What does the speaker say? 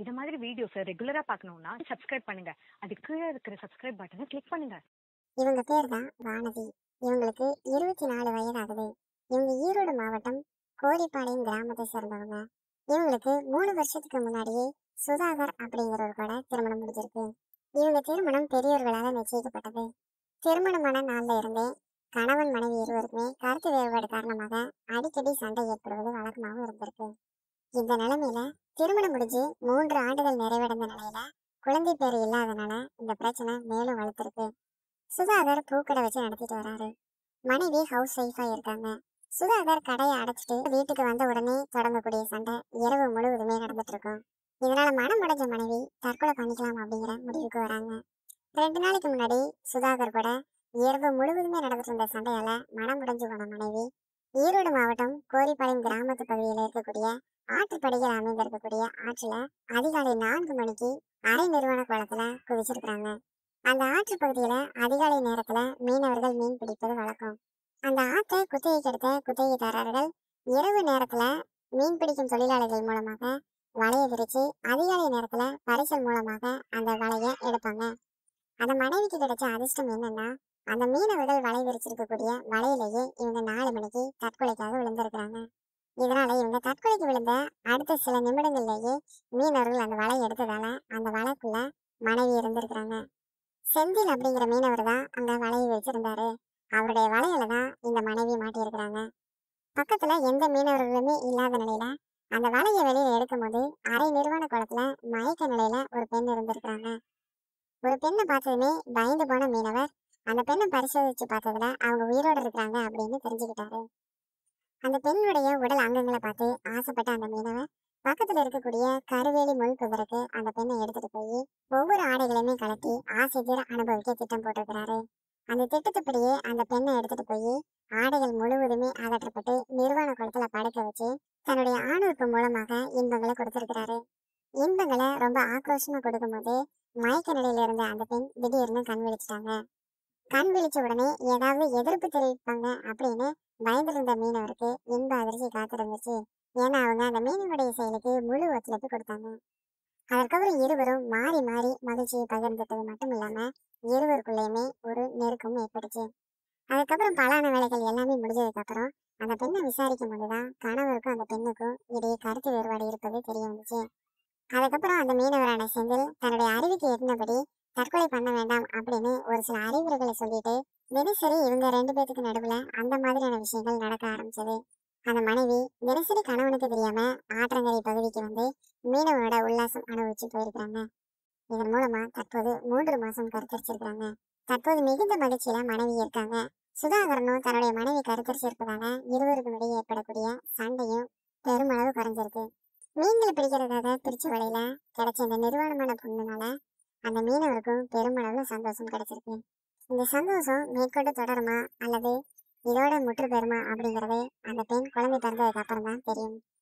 இது மாதிரி வீடியோஸை ரெகுலரா பார்க்கணும்னா சப்ஸ்கிரைப் பண்ணுங்க அதுக்கு கீழே இருக்கிற சப்ஸ்கிரைப் பட்டனை கிளிக் பண்ணுங்க இவங்க பேர் தான் வானதி இவங்களுக்கு இருபத்தி நாலு வயதாகுது இவங்க ஈரோடு மாவட்டம் கோரிப்பாளையம் கிராமத்தை சேர்ந்தவங்க இவங்களுக்கு மூணு வருஷத்துக்கு முன்னாடியே சுதாகர் அப்படிங்கிறவர் கூட திருமணம் முடிஞ்சிருக்கு இவங்க திருமணம் பெரியவர்களால நிச்சயிக்கப்பட்டது திருமணமான நாள்ல இருந்தே கணவன் மனைவி இருவருக்குமே கருத்து வேறுபாடு காரணமாக அடிக்கடி சண்டை ஏற்படுவது வழக்கமாகவும் இருந்திருக்கு இந்த நிலைமையில திருமணம் முடிஞ்சு மூன்று ஆண்டுகள் நிறைவடைந்த நிலையில குழந்தை பேர் இல்லாதனால இந்த பிரச்சனை மேலும் வலுத்திருக்கு சுதாகர் பூக்கடை வச்சு நடத்திட்டு வராரு மனைவி ஹவுஸ் ஒய்ஃபா இருக்காங்க சுதாகர் கடையை அடைச்சிட்டு வீட்டுக்கு வந்த உடனே தொடங்கக்கூடிய சண்டை இரவு முழுவதுமே நடந்துட்டு இருக்கும் இதனால மனம் உடைஞ்ச மனைவி தற்கொலை பண்ணிக்கலாம் அப்படிங்கிற முடிவுக்கு வராங்க ரெண்டு நாளைக்கு முன்னாடி சுதாகர் கூட இரவு முழுவதுமே நடந்துட்டு இருந்த சண்டையால மனம் உடைஞ்சு போன மனைவி ஈரோடு மாவட்டம் கோரிப்பாளையம் கிராமத்து பகுதியில் இருக்கக்கூடிய ஆற்றுப்படிகள் அமைந்திருக்கக்கூடிய ஆற்றுல அதிகாலை நான்கு மணிக்கு அரை நிறுவன குளத்துல குதிச்சிருக்காங்க அந்த ஆற்று பகுதியில அதிகாலை நேரத்துல மீனவர்கள் மீன் பிடிப்பது வழக்கம் அந்த ஆற்றை குத்தகைக்கு எடுத்த குத்தகைதாரர்கள் இரவு நேரத்துல மீன் பிடிக்கும் தொழிலாளர்கள் மூலமாக வலையை விரிச்சு அதிகாலை நேரத்துல பரிசல் மூலமாக அந்த வலையை எடுப்பாங்க அந்த மனைவிக்கு கிடைச்ச அதிர்ஷ்டம் என்னன்னா அந்த மீனவர்கள் வலை விரிச்சிருக்கக்கூடிய வலையிலேயே இவங்க நாலு மணிக்கு தற்கொலைக்காக விழுந்திருக்கிறாங்க இதனால இவங்க தற்கொலைக்கு விழுந்த அடுத்த சில நிமிடங்கள்லேயே மீனவர்கள் அந்த வலை எடுத்ததால அந்த வலைக்குள்ள மனைவி இருந்திருக்கிறாங்க செந்தில் அப்படிங்கிற மீனவர் தான் அந்த வலையை வச்சிருந்தாரு அவருடைய வலையில தான் இந்த மனைவி மாட்டியிருக்கிறாங்க பக்கத்துல எந்த மீனவர்களுமே இல்லாத நிலையில அந்த வலையை வெளியில எடுக்கும்போது அரை நிறுவன குளத்துல மயக்க நிலையில ஒரு பெண் இருந்திருக்கிறாங்க ஒரு பெண்ணை பார்த்ததுமே பயந்து போன மீனவர் அந்த பெண்ணை பரிசோதிச்சு பார்த்ததுல அவங்க உயிரோட இருக்கிறாங்க அப்படின்னு தெரிஞ்சுக்கிட்டாரு அந்த பெண்ணுடைய உடல் அங்கங்களை பார்த்து ஆசைப்பட்ட அந்த மீனவர் பக்கத்துல இருக்கக்கூடிய கருவேலி முள் புதருக்கு அந்த பெண்ணை எடுத்துட்டு போய் ஒவ்வொரு ஆடைகளையுமே கலட்டி ஆசை தீர அனுபவிக்க திட்டம் போட்டிருக்கிறாரு அந்த திட்டத்துப்படியே அந்த பெண்ணை எடுத்துட்டு போய் ஆடைகள் முழுவதுமே அகற்றப்பட்டு நிர்வாண குளத்துல படுக்க வச்சு தன்னுடைய ஆணுறுப்பு மூலமாக இன்பங்களை கொடுத்திருக்கிறாரு இன்பங்களை ரொம்ப ஆக்ரோஷமா கொடுக்கும்போது மயக்க நிலையில இருந்த அந்த பெண் திடீர்னு கண் விழிச்சிட்டாங்க கண் விழிச்ச உடனே ஏதாவது எதிர்ப்பு தெரிவிப்பாங்க அப்படின்னு பயந்திருந்த மீனவருக்கு இன்ப அதிர்ச்சி காத்திருந்துச்சு ஏன்னா அவங்க அந்த மீனவருடைய செயலுக்கு முழு ஒத்துழைப்பு கொடுத்தாங்க அதற்கப்புறம் இருவரும் மாறி மாறி மகிழ்ச்சியை பகிர்ந்துட்டது மட்டும் இல்லாம இருவருக்குள்ளேயுமே ஒரு நெருக்கம் ஏற்பட்டுச்சு அதுக்கப்புறம் பலான வேலைகள் எல்லாமே முடிஞ்சதுக்கு அப்புறம் அந்த பெண்ணை விசாரிக்கும் போதுதான் கணவருக்கும் அந்த பெண்ணுக்கும் இடையே கருத்து வேறுபாடு இருப்பது தெரிய வந்துச்சு அதுக்கப்புறம் அந்த மீனவரான செந்தில் தன்னுடைய அறிவுக்கு எட்டினபடி தற்கொலை பண்ண வேண்டாம் அப்படின்னு ஒரு சில அறிவுரைகளை சொல்லிட்டு தினசரி இவங்க ரெண்டு பேத்துக்கு நடுவுல அந்த மாதிரியான விஷயங்கள் நடக்க ஆரம்பிச்சது அந்த மனைவி தினசரி கணவனுக்கு தெரியாம ஆற்றங்கரை பகுதிக்கு வந்து மீனவனோட உல்லாசம் அனுபவிச்சு போயிருக்காங்க இதன் மூலமா தற்போது மூன்று மாசம் கருத்தரிச்சிருக்காங்க தற்போது மிகுந்த மகிழ்ச்சியில மனைவி இருக்காங்க சுதாகரனும் தன்னுடைய மனைவி கருத்தரிச்சிருப்பதால இருவருக்கும் இடையே ஏற்படக்கூடிய சண்டையும் பெருமளவு குறைஞ்சிருக்கு மீன்கள் பிடிக்கிறதாக பிரிச்ச வழியில கிடைச்ச இந்த நிர்வாணமான பொண்ணுனால அந்த மீனவருக்கும் பெருமளவு சந்தோஷம் கிடைச்சிருக்கு இந்த சந்தோஷம் மேற்கொண்டு தொடருமா அல்லது இதோட முற்று பெறுமா அப்படிங்கறது அந்த பெண் குழந்தை பிறந்ததுக்கு அப்புறம் தான் தெரியும்